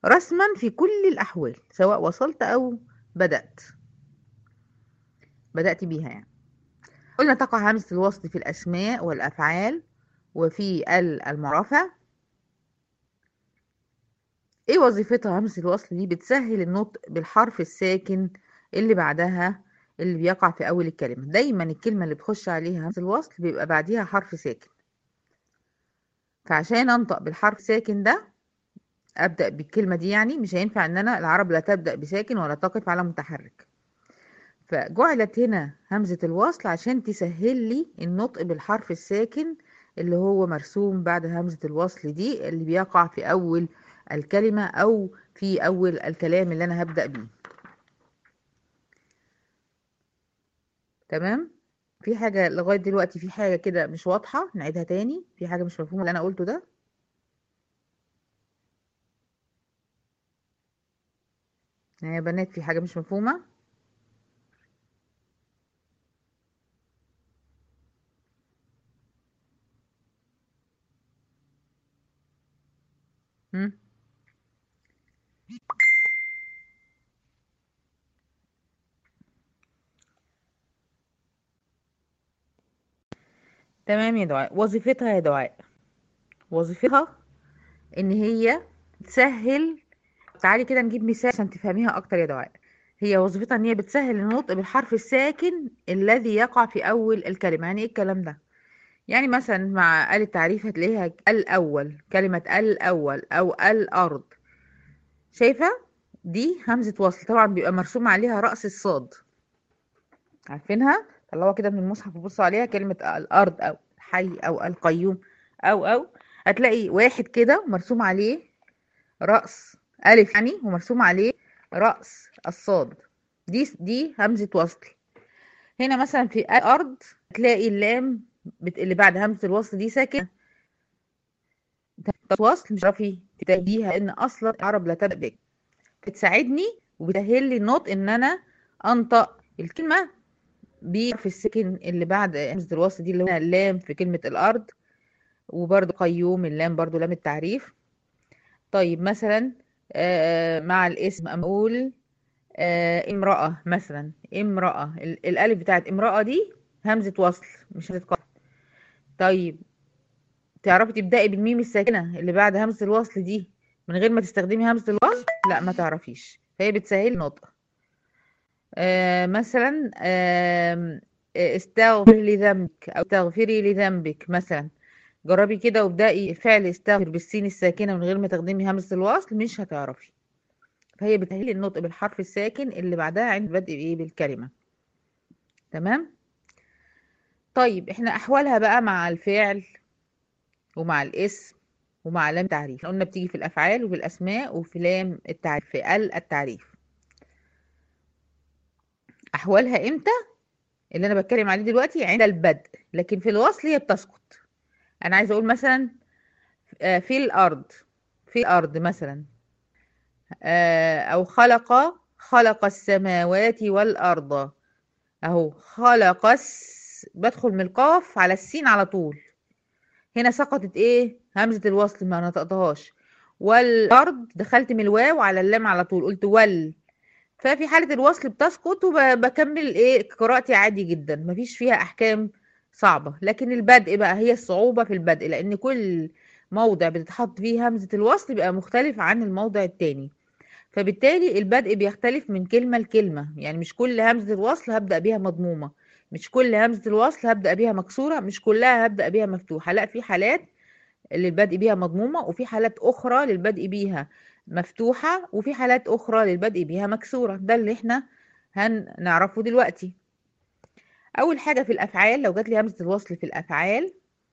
رسما في كل الأحوال سواء وصلت أو بدأت بدأت بيها يعني قلنا تقع همزة الوصل في الأسماء والأفعال وفي ال المعرفة ايه وظيفتها همزة الوصل دي بتسهل النطق بالحرف الساكن اللي بعدها اللي بيقع في أول الكلمة دايما الكلمة اللي بتخش عليها همزة الوصل بيبقى بعديها حرف ساكن فعشان أنطق بالحرف الساكن ده أبدأ بالكلمة دي يعني مش هينفع إن أنا العرب لا تبدأ بساكن ولا تقف على متحرك فجعلت هنا همزة الوصل عشان تسهل لي النطق بالحرف الساكن اللي هو مرسوم بعد همزة الوصل دي اللي بيقع في أول الكلمة أو في أول الكلام اللي أنا هبدأ بيه تمام في حاجة لغاية دلوقتي في حاجة كده مش واضحة نعيدها تاني في حاجة مش مفهومة اللي أنا قلته ده يا بنات في حاجة مش مفهومة هم؟ تمام يا دعاء وظيفتها يا دعاء وظيفتها ان هي تسهل تعالي كده نجيب مثال عشان تفهميها اكتر يا دعاء هي وظيفتها ان هي بتسهل النطق بالحرف الساكن الذي يقع في اول الكلمه يعني ايه الكلام ده يعني مثلا مع ال التعريف هتلاقيها الاول كلمه الاول او الارض شايفه دي همزه وصل طبعا بيبقى مرسوم عليها راس الصاد عارفينها طلعوها كده من المصحف وبصوا عليها كلمه الارض او الحي او القيوم او او هتلاقي واحد كده مرسوم عليه راس ألف يعني ومرسوم عليه رأس الصاد دي دي همزة وصل هنا مثلا في الأرض تلاقي اللام بت... اللي بعد همزة الوصل دي ساكنة وصل مش تعرفي تتهديها ان اصلا العرب لا تبدأ بك بتساعدني وبتسهل لي النطق ان انا انطق الكلمة بحرف السكن اللي بعد همزة الوصل دي اللي هو اللام في كلمة الأرض وبرضه قيوم اللام برضه لام التعريف طيب مثلا آه مع الاسم أقول آه امرأة مثلا امرأة الألف بتاعت امرأة دي همزة وصل مش همزة قطع طيب تعرفي تبدأي بالميم الساكنة اللي بعد همزة الوصل دي من غير ما تستخدمي همزة الوصل لا ما تعرفيش فهي بتسهل النطق آه مثلا آه استغفر لذنبك أو تغفري لذنبك مثلا جربي كده وابدأي فعل استغفر بالسين الساكنة من غير ما تخدمي همزة الوصل مش هتعرفي فهي بتسهل النطق بالحرف الساكن اللي بعدها عند بدء ايه بالكلمة تمام طيب احنا احوالها بقى مع الفعل ومع الاسم ومع لام تعريف قلنا بتيجي في الافعال وفي الاسماء وفي لام التعريف في ال التعريف احوالها امتى اللي انا بتكلم عليه دلوقتي عند البدء لكن في الوصل هي بتسقط انا عايزه اقول مثلا في الارض في الارض مثلا او خلق خلق السماوات والارض اهو خلق الس... بدخل من القاف على السين على طول هنا سقطت ايه همزه الوصل ما نطقتهاش والارض دخلت من الواو على اللام على طول قلت وال ففي حاله الوصل بتسقط وبكمل ايه قراءتي عادي جدا مفيش فيها احكام صعبة لكن البدء بقى هي الصعوبة في البدء لأن كل موضع بتتحط فيه همزة الوصل بيبقى مختلف عن الموضع التاني فبالتالي البدء بيختلف من كلمة لكلمة يعني مش كل همزة الوصل هبدأ بيها مضمومة مش كل همزة الوصل هبدأ بيها مكسورة مش كلها هبدأ بيها مفتوحة لا في حالات اللي البدء بيها مضمومة وفي حالات أخرى للبدء بيها مفتوحة وفي حالات أخرى للبدء بيها مكسورة ده اللي احنا هنعرفه دلوقتي اول حاجه في الافعال لو جات لي همزه الوصل في الافعال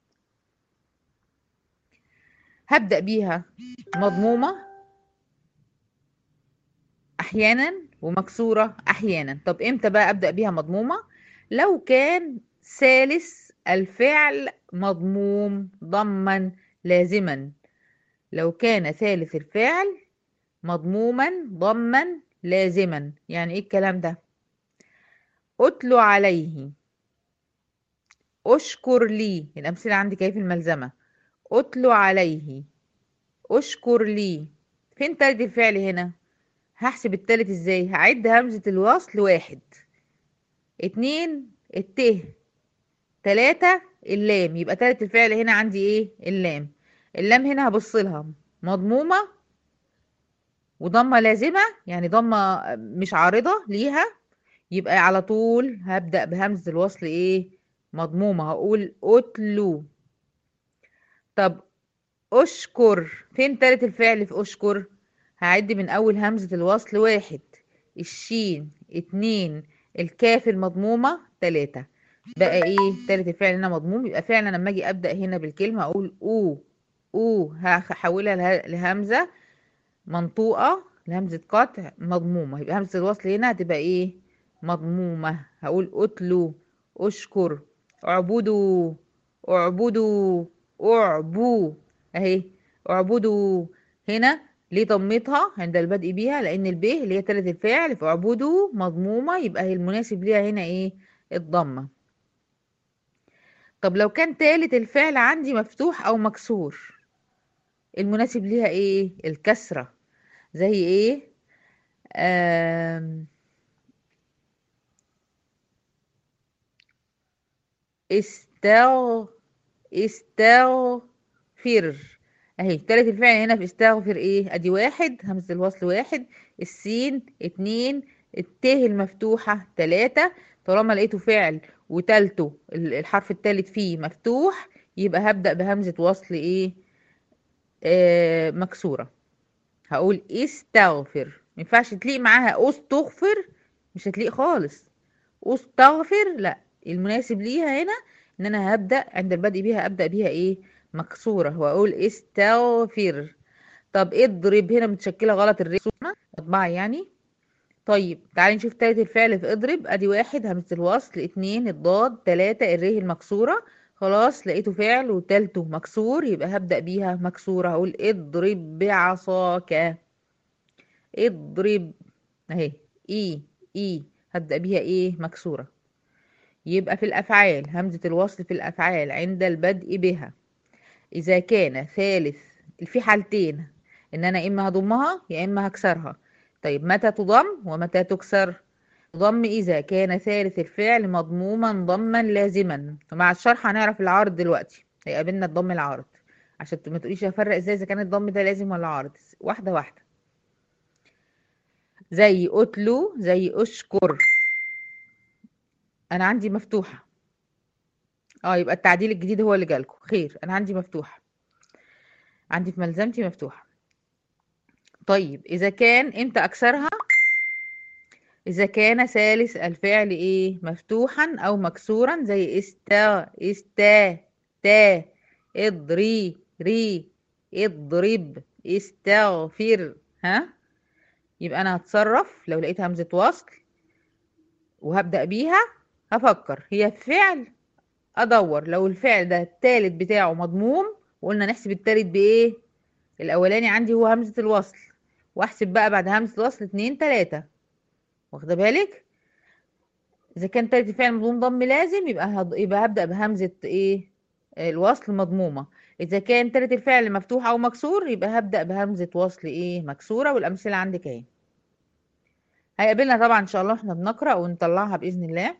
هبدا بيها مضمومه احيانا ومكسوره احيانا طب امتى بقى ابدا بيها مضمومه لو كان ثالث الفعل مضموم ضما لازما لو كان ثالث الفعل مضموما ضما لازما يعني ايه الكلام ده اتلو عليه اشكر لي الامثله عندي كيف الملزمه اتلو عليه اشكر لي فين تالت الفعل هنا هحسب التالت ازاي هعد همزة الوصل واحد اتنين الت تلاتة اللام يبقى تالت الفعل هنا عندي ايه اللام اللام هنا هبص لها مضمومة وضمة لازمة يعني ضمة مش عارضة ليها يبقى على طول هبدأ بهمزة الوصل ايه مضمومة هقول اتلو طب اشكر فين تالت الفعل في اشكر هعد من اول همزة الوصل واحد الشين اتنين الكاف المضمومة تلاتة بقى ايه تالت الفعل هنا مضموم يبقى فعلا لما اجي ابدأ هنا بالكلمة اقول او او هحولها لهمزة منطوقة لهمزة قطع مضمومة يبقى همزة الوصل هنا هتبقى ايه مضمومة هقول اتلو اشكر اعبدوا اعبدوا اعبوا اهي اعبدوا هنا ليه ضمتها عند البدء بيها لان الب اللي هي تالت الفعل فاعبدوا مضمومة يبقى هي المناسب ليها هنا ايه الضمة طب لو كان تالت الفعل عندي مفتوح او مكسور المناسب ليها ايه الكسرة زي ايه آم استغ استغفر اهي تالت الفعل هنا في استغفر ايه ادي واحد همزة الوصل واحد السين اتنين الت المفتوحة تلاتة طالما لقيته فعل وتالته الحرف التالت فيه مفتوح يبقى هبدأ بهمزة وصل ايه آه مكسورة هقول استغفر مينفعش تليق معاها استغفر مش هتليق خالص استغفر لا المناسب ليها هنا ان انا هبدأ عند البدء بيها ابدأ بيها ايه مكسورة واقول استغفر طب اضرب هنا متشكلة غلط الرسمة اطبعها يعني طيب تعالي نشوف تالت الفعل في اضرب ادي واحد همزة الوصل اتنين الضاد تلاتة الره المكسورة خلاص لقيته فعل وتالته مكسور يبقى هبدأ بيها مكسورة هقول اضرب بعصاك اضرب اهي اي اي هبدأ بيها ايه مكسورة يبقى في الأفعال همزة الوصل في الأفعال عند البدء بها إذا كان ثالث في حالتين إن أنا إما هضمها يا إما هكسرها طيب متى تضم ومتى تكسر ضم إذا كان ثالث الفعل مضموما ضما لازما ومع الشرح هنعرف العارض دلوقتي هيقابلنا الضم العارض عشان ما تقوليش افرق ازاي اذا كان الضم ده لازم ولا عارض واحده واحده زي اتلو زي اشكر انا عندي مفتوحه اه يبقى التعديل الجديد هو اللي جالكم خير انا عندي مفتوحه عندي في ملزمتي مفتوحه طيب اذا كان امتى اكسرها اذا كان ثالث الفعل ايه مفتوحا او مكسورا زي استا استا تا اضري ري اضرب استغفر ها يبقى انا هتصرف لو لقيت همزه وصل وهبدا بيها هفكر هي فعل ادور لو الفعل ده التالت بتاعه مضموم وقلنا نحسب التالت بايه الاولاني عندي هو همزه الوصل واحسب بقى بعد همزه الوصل اتنين تلاته واخده بالك اذا كان تالت الفعل مضموم ضم لازم يبقى هض... يبقى هبدا بهمزه ايه الوصل مضمومه اذا كان تالت الفعل مفتوح او مكسور يبقى هبدا بهمزه وصل ايه مكسوره والامثله عندك اهي هيقابلنا طبعا ان شاء الله احنا بنقرا ونطلعها باذن الله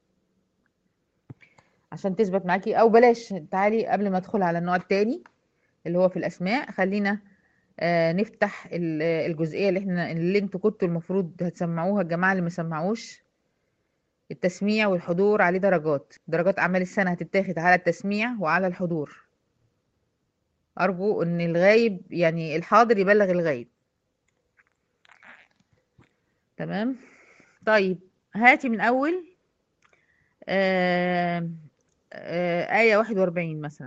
عشان تثبت معاكي او بلاش تعالي قبل ما ادخل على النوع التاني اللي هو في الاسماء خلينا آه نفتح الجزئيه اللي احنا اللي انتوا كنتوا المفروض هتسمعوها الجماعه اللي ما سمعوش التسميع والحضور عليه درجات درجات اعمال السنه هتتاخد على التسميع وعلى الحضور ارجو ان الغايب يعني الحاضر يبلغ الغايب تمام طيب هاتي من اول آه آه آية واحد وأربعين مثلا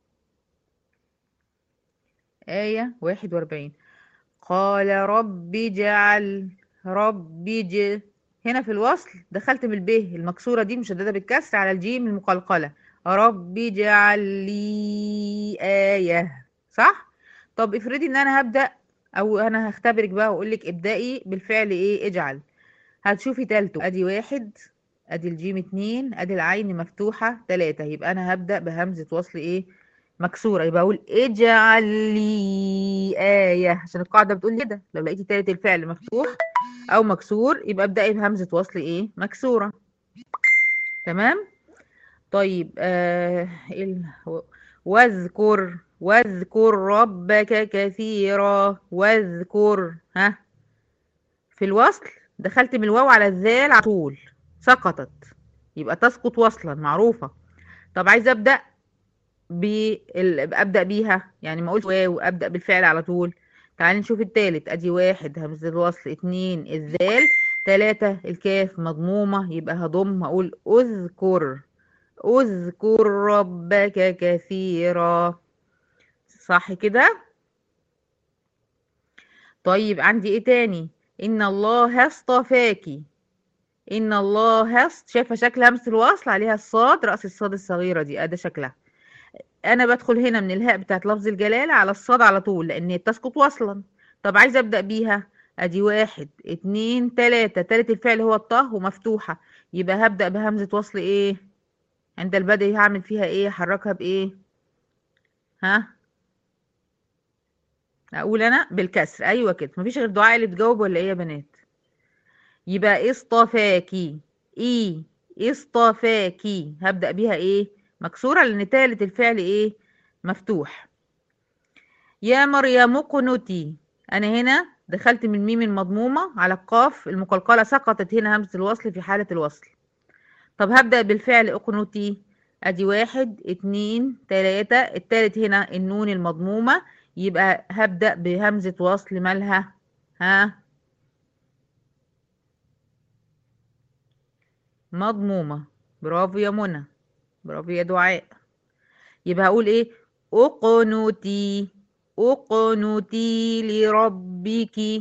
آية واحد وأربعين قال رب اجعل رب ج هنا في الوصل دخلت بالب المكسورة دي مشددة بالكسر على الجيم المقلقلة رب اجعل لي آية صح؟ طب افرضي ان انا هبدأ او انا هختبرك بقى واقول لك ابدأي بالفعل ايه اجعل هتشوفي تالته ادي واحد ادي الجيم اتنين ادي العين مفتوحة تلاتة يبقى انا هبدأ بهمزة وصل ايه مكسورة يبقى أقول اجعل لي آية عشان القاعدة بتقول كده لو لقيتي تالت الفعل مفتوح أو مكسور يبقى ابدأي بهمزة وصل إيه مكسورة تمام طيب آه ال... واذكر واذكر ربك كثيرا واذكر ها في الوصل دخلت من الواو على الذال على طول سقطت يبقى تسقط وصلا معروفة طب عايزة أبدأ بال... ابدا بيها يعني ما اقولش واو ابدا بالفعل على طول تعالي نشوف التالت ادي واحد همزه الوصل اتنين الذال تلاتة الكاف مضمومة يبقى هضم هقول اذكر اذكر ربك كثيرا صح كده طيب عندي ايه تاني ان الله اصطفاكي ان الله است شايفه شكل همزه الوصل عليها الصاد راس الصاد الصغيره دي ادي شكلها انا بدخل هنا من الهاء بتاعت لفظ الجلالة على الصاد على طول لان تسقط وصلا طب عايزه ابدا بيها ادي واحد اتنين تلاتة تالت الفعل هو الطه ومفتوحة يبقى هبدأ بهمزة وصل ايه عند البدء هعمل فيها ايه حركها بايه ها اقول انا بالكسر ايوه كده مفيش غير دعاء اللي تجاوب ولا ايه يا بنات يبقى اصطفاكي ايه اصطفاكي هبدأ بيها ايه مكسورة لأن تالت الفعل إيه مفتوح يا مريم اقنتي أنا هنا دخلت من ميم المضمومة على القاف المقلقلة سقطت هنا همزة الوصل في حالة الوصل طب هبدأ بالفعل اقنتي أدي واحد اتنين تلاتة التالت هنا النون المضمومة يبقى هبدأ بهمزة وصل مالها ها مضمومة برافو يا منى برافو يا دعاء يبقى هقول ايه اقنتي اقنتي لربك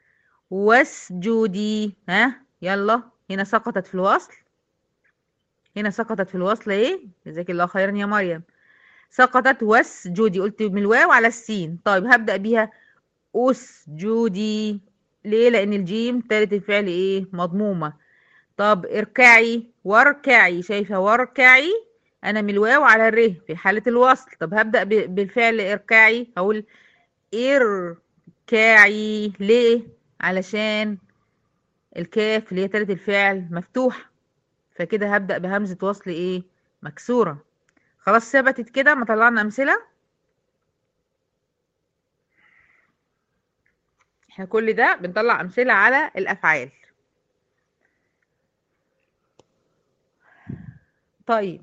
واسجدي ها يلا هنا سقطت في الوصل هنا سقطت في الوصل ايه جزاك الله خيرا يا مريم سقطت واسجدي قلت من الواو على السين طيب هبدأ بيها اسجدي ليه لان الجيم تالت الفعل ايه مضمومة طب اركعي واركعي شايفة واركعي انا من الواو على الر في حالة الوصل طب هبدأ بالفعل اركعي هقول اركعي ليه علشان الكاف اللي هي تالت الفعل مفتوح فكده هبدأ بهمزة وصل ايه مكسورة خلاص ثبتت كده ما طلعنا امثلة احنا كل ده بنطلع امثلة على الافعال طيب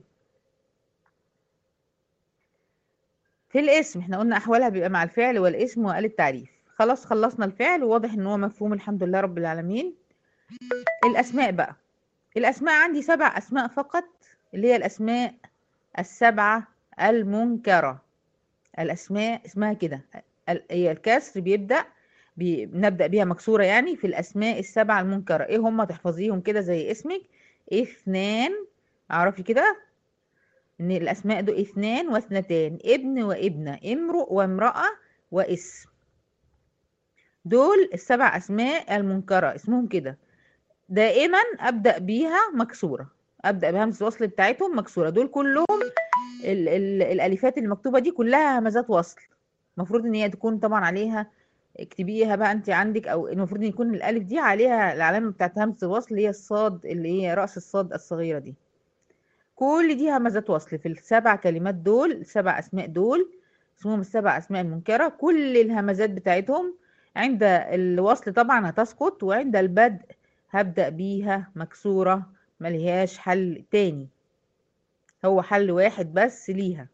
في الاسم احنا قلنا احوالها بيبقى مع الفعل والاسم وقال التعريف خلاص خلصنا الفعل وواضح ان هو مفهوم الحمد لله رب العالمين الاسماء بقى الاسماء عندي سبع اسماء فقط اللي هي الاسماء السبعة المنكرة الاسماء اسمها كده هي الكسر بيبدأ بنبدأ بيها مكسورة يعني في الاسماء السبعة المنكرة ايه هم تحفظيهم كده زي اسمك اثنان اعرفي كده ان الاسماء دول اثنان واثنتان ابن وابنة امرؤ وامرأة واسم دول السبع اسماء المنكرة اسمهم كده دائما ابدأ بيها مكسورة ابدأ بهمزة الوصل بتاعتهم مكسورة دول كلهم ال ال الالفات المكتوبة دي كلها همزات وصل المفروض ان هي تكون طبعا عليها اكتبيها بقى انت عندك او المفروض ان يكون الالف دي عليها العلامة بتاعت همزة الوصل اللي هي الصاد اللي هي رأس الصاد الصغيرة دي كل دي همزات وصل في السبع كلمات دول السبع اسماء دول اسمهم السبع اسماء المنكره كل الهمزات بتاعتهم عند الوصل طبعا هتسقط وعند البدء هبدا بيها مكسوره ملهاش حل تاني هو حل واحد بس ليها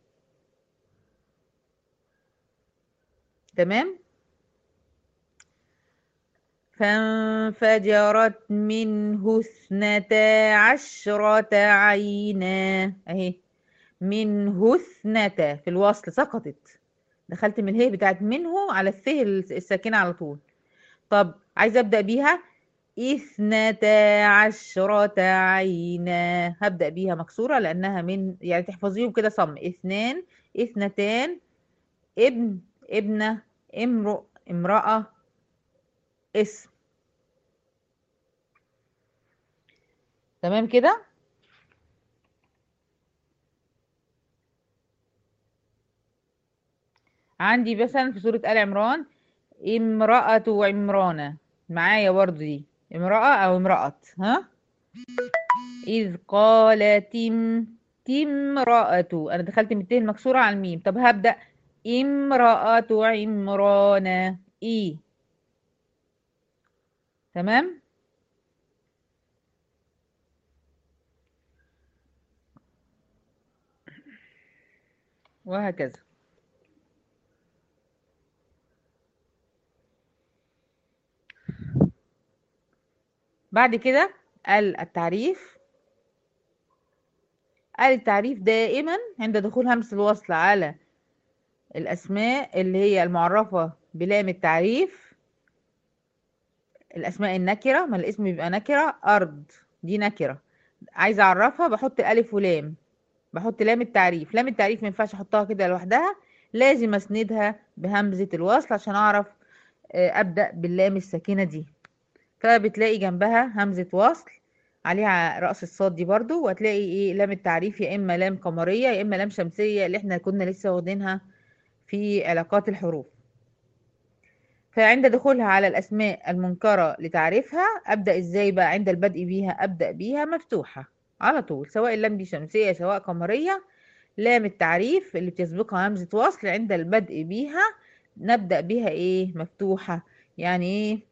تمام فانفجرت منه اثنتا عشرة عينا اهي منه اثنتا في الوصل سقطت دخلت من الهي بتاعت منه على الثه الساكنة على طول طب عايزة ابدأ بيها اثنتا عشرة عينا هبدأ بيها مكسورة لأنها من يعني تحفظيهم كده صم اثنان اثنتان ابن ابنة امرؤ امرأة اسم تمام كده عندي مثلا في سورة آل عمران امرأة عمران معايا برضو دي امرأة أو امرأة ها إذ قالت ام تمرأة أنا دخلت من التين مكسورة على الميم طب هبدأ امرأة عمران إي تمام وهكذا بعد كده قال التعريف قال التعريف دائما عند دخول همس الوصل على الأسماء اللي هي المعرفة بلام التعريف الأسماء النكرة ما الاسم بيبقى نكرة أرض دي نكرة عايزة أعرفها بحط ألف ولام بحط لام التعريف لام التعريف ما ينفعش أحطها كده لوحدها لازم أسندها بهمزة الوصل عشان أعرف أبدأ باللام الساكنة دي فبتلاقي جنبها همزة وصل عليها رأس الصاد دي برضو وهتلاقي ايه لام التعريف يا اما لام قمرية يا اما لام شمسية اللي احنا كنا لسه واخدينها في علاقات الحروف فعند دخولها على الاسماء المنكرة لتعريفها ابدأ ازاي بقى عند البدء بيها ابدأ بيها مفتوحة على طول سواء اللام دي شمسية سواء قمرية لام التعريف اللي بتسبقها همزة وصل عند البدء بيها نبدأ بيها ايه مفتوحة يعني ايه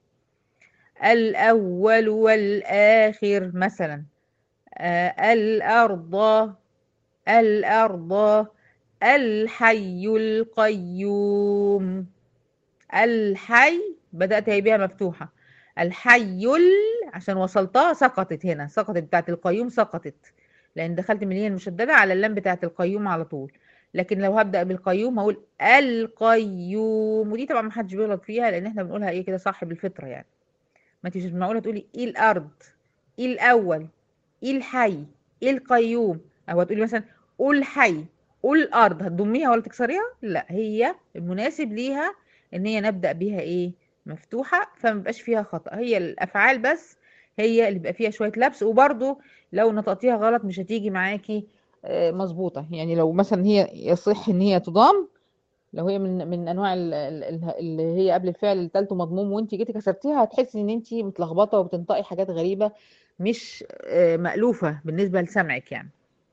الأول والآخر مثلا آه الأرض الأرض الحي القيوم الحي بدأت هي بيها مفتوحة الحي عشان وصلتها سقطت هنا سقطت بتاعت القيوم سقطت لأن دخلت من هي المشددة على اللام بتاعت القيوم على طول لكن لو هبدأ بالقيوم هقول القيوم ودي طبعا محدش بيغلط فيها لأن احنا بنقولها ايه كده صح بالفطرة يعني ما انتش معقوله تقولي ايه الارض ايه الاول ايه الحي ايه القيوم او هتقولي مثلا قول حي قول الارض هتضميها ولا تكسريها لا هي المناسب ليها ان هي نبدا بيها ايه مفتوحه فما بيبقاش فيها خطا هي الافعال بس هي اللي بيبقى فيها شويه لبس وبرده لو نطقتيها غلط مش هتيجي معاكي مظبوطه يعني لو مثلا هي يصح ان هي تضام لو هي من من انواع اللي هي قبل الفعل الثالث مضموم وانت جيتي كسرتيها هتحسي ان انت متلخبطه وبتنطقي حاجات غريبه مش مألوفه بالنسبه لسمعك يعني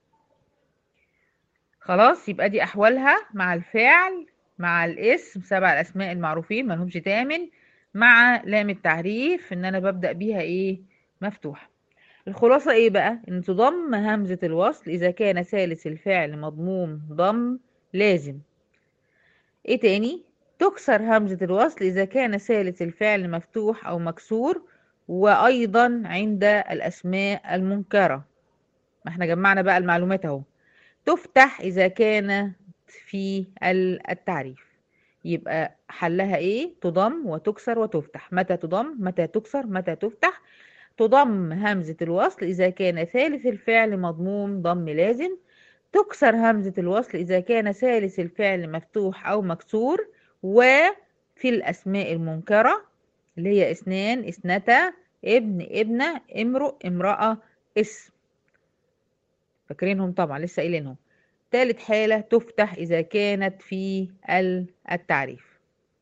خلاص يبقى دي احوالها مع الفعل مع الاسم سبع الاسماء المعروفين ما لهمش تامن مع لام التعريف ان انا ببدأ بيها ايه مفتوحه الخلاصه ايه بقى ان تضم همزه الوصل اذا كان ثالث الفعل مضموم ضم لازم ايه تاني تكسر همزة الوصل إذا كان ثالث الفعل مفتوح أو مكسور وأيضا عند الأسماء المنكرة ما احنا جمعنا بقى المعلومات اهو تفتح إذا كانت في التعريف يبقى حلها ايه تضم وتكسر وتفتح متى تضم متى تكسر متى تفتح تضم همزة الوصل إذا كان ثالث الفعل مضموم ضم لازم تكسر همزة الوصل إذا كان ثالث الفعل مفتوح أو مكسور وفي الأسماء المنكرة اللي هي اثنان اثنتا ابن ابنة امرؤ امرأة اسم فاكرينهم طبعا لسه قايلينهم تالت حالة تفتح إذا كانت في التعريف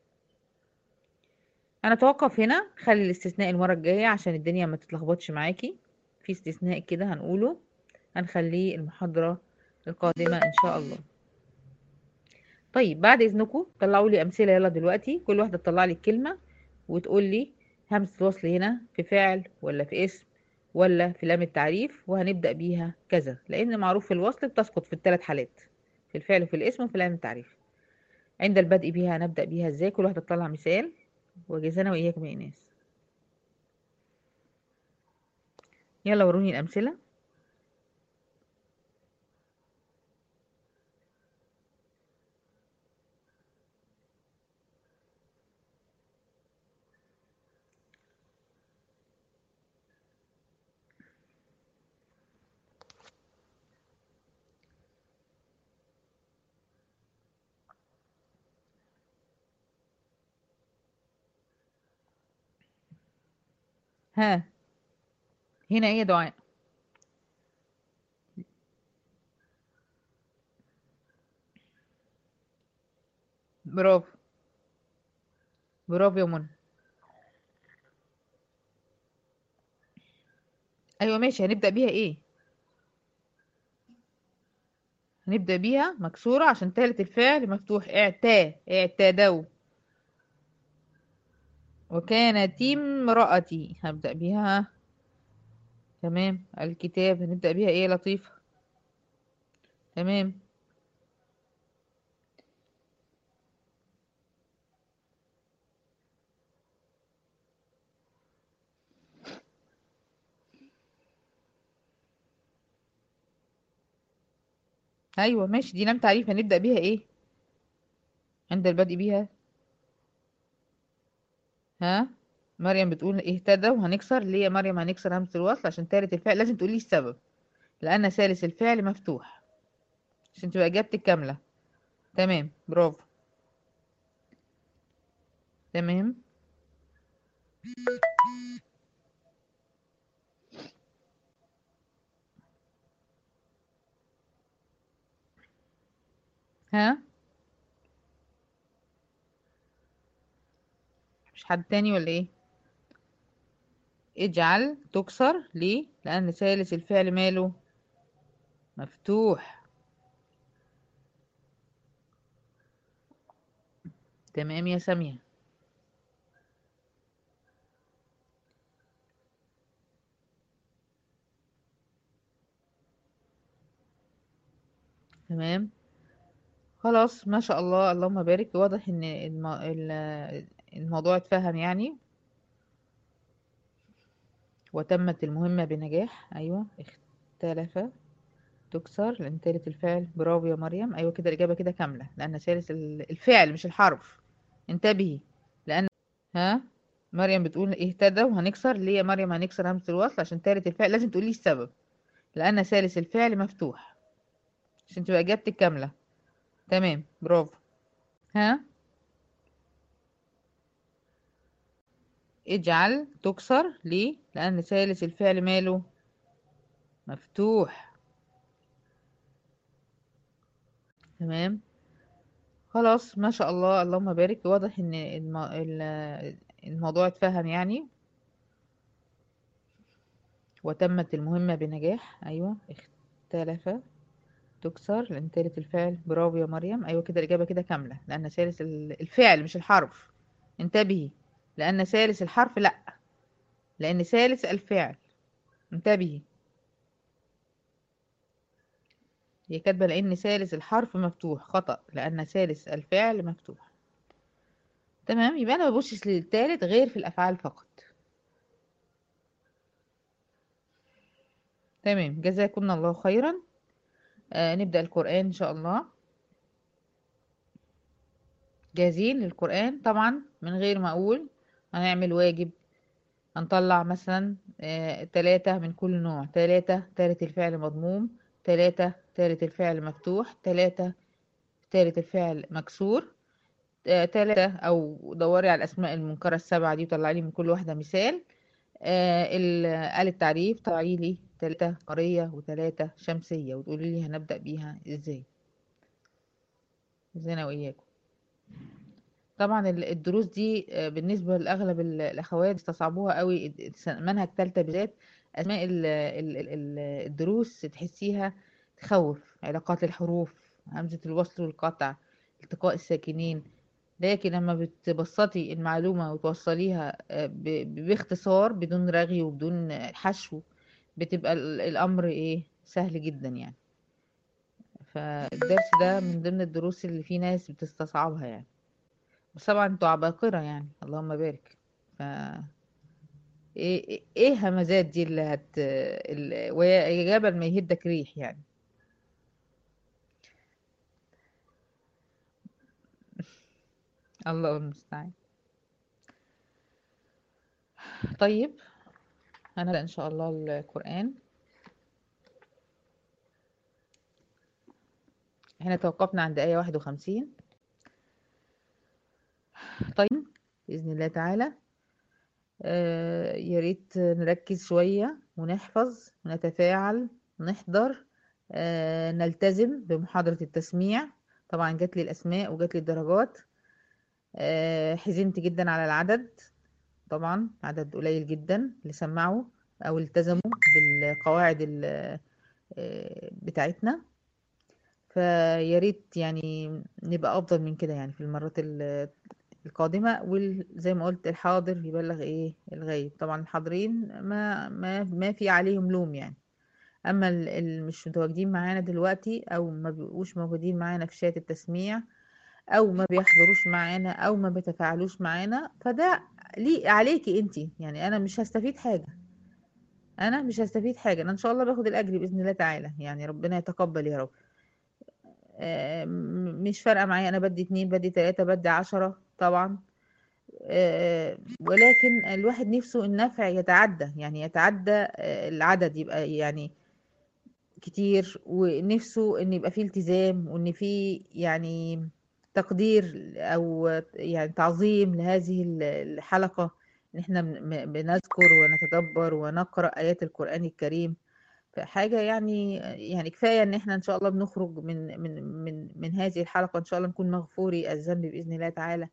أنا أتوقف هنا خلي الاستثناء المرة الجاية عشان الدنيا ما تتلخبطش معاكي في استثناء كده هنقوله هنخليه المحاضرة القادمة إن شاء الله طيب بعد إذنكم طلعوا لي أمثلة يلا دلوقتي كل واحدة تطلع لي الكلمة وتقول لي همزة الوصل هنا في فعل ولا في اسم ولا في لام التعريف وهنبدأ بيها كذا لأن معروف في الوصل بتسقط في الثلاث حالات في الفعل وفي الاسم وفي لام التعريف عند البدء بيها هنبدأ بيها ازاي كل واحدة تطلع مثال وجزانا وإياكم يا إيناس يلا وروني الأمثلة ها هنا ايه يا دعاء برافو برافو يا منى ايوه ماشي هنبدأ بيها ايه هنبدأ بيها مكسورة عشان تالت الفعل مفتوح اعتا اعتادوا وكانت امرأتي هبدأ بيها تمام الكتاب هنبدأ بيها ايه يا لطيفة تمام ايوه ماشي دي لام تعريف هنبدأ بيها ايه عند البدء بيها ها مريم بتقول اهتدى وهنكسر ليه يا مريم هنكسر همزة الوصل عشان تالت الفعل لازم تقولي السبب لأن ثالث الفعل مفتوح عشان تبقى إجابتك كاملة تمام برافو تمام ها مش حد تاني ولا ايه اجعل تكسر ليه لأن ثالث الفعل ماله مفتوح تمام يا سامية تمام خلاص ما شاء الله اللهم بارك واضح ان الم... ال- الموضوع اتفهم يعني وتمت المهمة بنجاح ايوه اختلف تكسر لان تالت الفعل برافو يا مريم ايوه كده الاجابة كده كاملة لان ثالث ال- الفعل مش الحرف انتبهي لان ها مريم بتقول اهتدى وهنكسر ليه يا مريم هنكسر همزة الوصل عشان تالت الفعل لازم تقولي السبب لان ثالث الفعل مفتوح عشان تبقى اجابتك كاملة تمام برافو ها اجعل تكسر ليه لأن ثالث الفعل ماله مفتوح تمام خلاص ما شاء الله اللهم بارك واضح ان الم... ال- الموضوع اتفهم يعني وتمت المهمة بنجاح ايوه اختلف تكسر لان تالت الفعل برافو يا مريم ايوه كده الاجابة كده كاملة لان ثالث ال- الفعل مش الحرف انتبهي لان ثالث الحرف لا لان ثالث الفعل انتبهي هي كاتبة لأن ثالث الحرف مفتوح خطأ لأن ثالث الفعل مفتوح تمام يبقى أنا ببصش للتالت غير في الأفعال فقط تمام جزاكم الله خيرا آه نبدأ القرآن إن شاء الله جاهزين للقرآن طبعا من غير ما أقول هنعمل واجب هنطلع مثلا آه تلاتة من كل نوع تلاتة تالت الفعل مضموم تلاتة تالت الفعل مفتوح تلاتة تالت الفعل مكسور آه، تلاتة أو دوري على الأسماء المنكرة السبعة دي وطلعي لي من كل واحدة مثال آه، ال- آل التعريف طلعي لي تلاتة قارية وتلاتة شمسية وتقولي لي هنبدأ بيها ازاي ازاي أنا وإياكم طبعا ال- الدروس دي آه، بالنسبة لأغلب ال- الأخوات استصعبوها قوي الد- منهج تالتة بالذات أسماء ال- ال- ال- ال- الدروس تحسيها تخوف علاقات الحروف همزة الوصل والقطع التقاء الساكنين لكن لما بتبسطي المعلومة وتوصليها آه، ب- ب- باختصار بدون رغي وبدون حشو بتبقى ال- الأمر إيه سهل جدا يعني فالدرس ده من ضمن الدروس اللي في ناس بتستصعبها يعني بس طبعا انتوا عباقرة يعني اللهم بارك ف ايه ايه إيه همزات دي اللي هت ال- وهي جبل ما يهدك ريح يعني الله المستعان طيب هنبدأ إن شاء الله القرآن احنا توقفنا عند آية 51 طيب بإذن الله تعالى آه يا ريت نركز شوية ونحفظ ونتفاعل نحضر آه نلتزم بمحاضرة التسميع طبعا جات لي الأسماء وجات لي الدرجات آه، حزنت جدا على العدد طبعا عدد قليل جدا اللي سمعوا او التزموا بالقواعد ال- آه، بتاعتنا فيا ريت يعني نبقى افضل من كده يعني في المرات ال- القادمة وزي ما قلت الحاضر يبلغ ايه الغايب طبعا الحاضرين ما ما ما في عليهم لوم يعني اما ال- اللي مش متواجدين معانا دلوقتي او ما بيبقوش موجودين معانا في شات التسميع او ما بيحضروش معانا او ما بيتفاعلوش معانا فده ليه عليكي انتي يعني انا مش هستفيد حاجة انا مش هستفيد حاجة انا ان شاء الله باخد الاجر باذن الله تعالى يعني ربنا يتقبل يا رب آه، م- مش فارقة معايا انا بدي اتنين بدي تلاتة بدي عشرة طبعا آه، ولكن الواحد نفسه النفع يتعدى يعني يتعدى آه، العدد يبقى يعني كتير ونفسه ان يبقى فيه التزام وان فيه يعني تقدير او يعني تعظيم لهذه ال- الحلقة ان احنا بن- بنذكر ونتدبر ونقرأ آيات القرآن الكريم فحاجة يعني يعني كفاية ان احنا ان شاء الله بنخرج من من من من هذه الحلقة ان شاء الله نكون مغفوري الذنب بإذن الله تعالى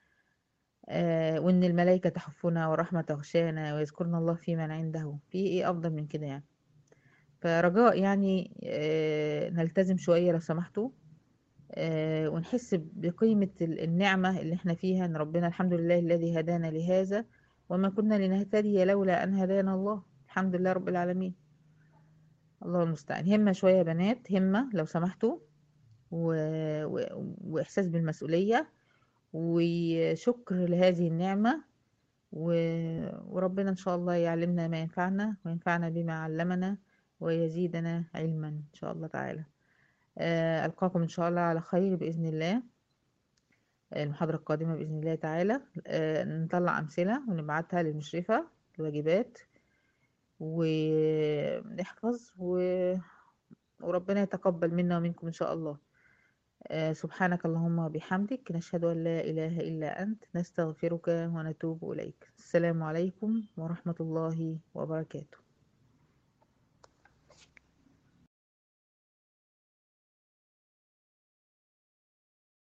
آه، وان الملائكة تحفنا والرحمة تغشانا ويذكرنا الله في من عنده في ايه افضل من كده يعني فرجاء يعني آه، نلتزم شوية لو سمحتوا آه، ونحس بقيمة ال- النعمة اللي احنا فيها ان ربنا الحمد لله الذي هدانا لهذا وما كنا لنهتدي لولا ان هدانا الله الحمد لله رب العالمين الله المستعان همة شوية يا بنات همة لو سمحتوا و... و... وإحساس بالمسؤولية وشكر لهذه النعمة و... وربنا إن شاء الله يعلمنا ما ينفعنا وينفعنا بما علمنا ويزيدنا علما إن شاء الله تعالى آه، ألقاكم إن شاء الله على خير بإذن الله المحاضرة القادمة بإذن الله تعالى آه، نطلع أمثلة ونبعتها للمشرفة الواجبات ونحفظ و... وربنا يتقبل منا ومنكم إن شاء الله آه، سبحانك اللهم وبحمدك نشهد أن لا إله إلا أنت نستغفرك ونتوب إليك السلام عليكم ورحمة الله وبركاته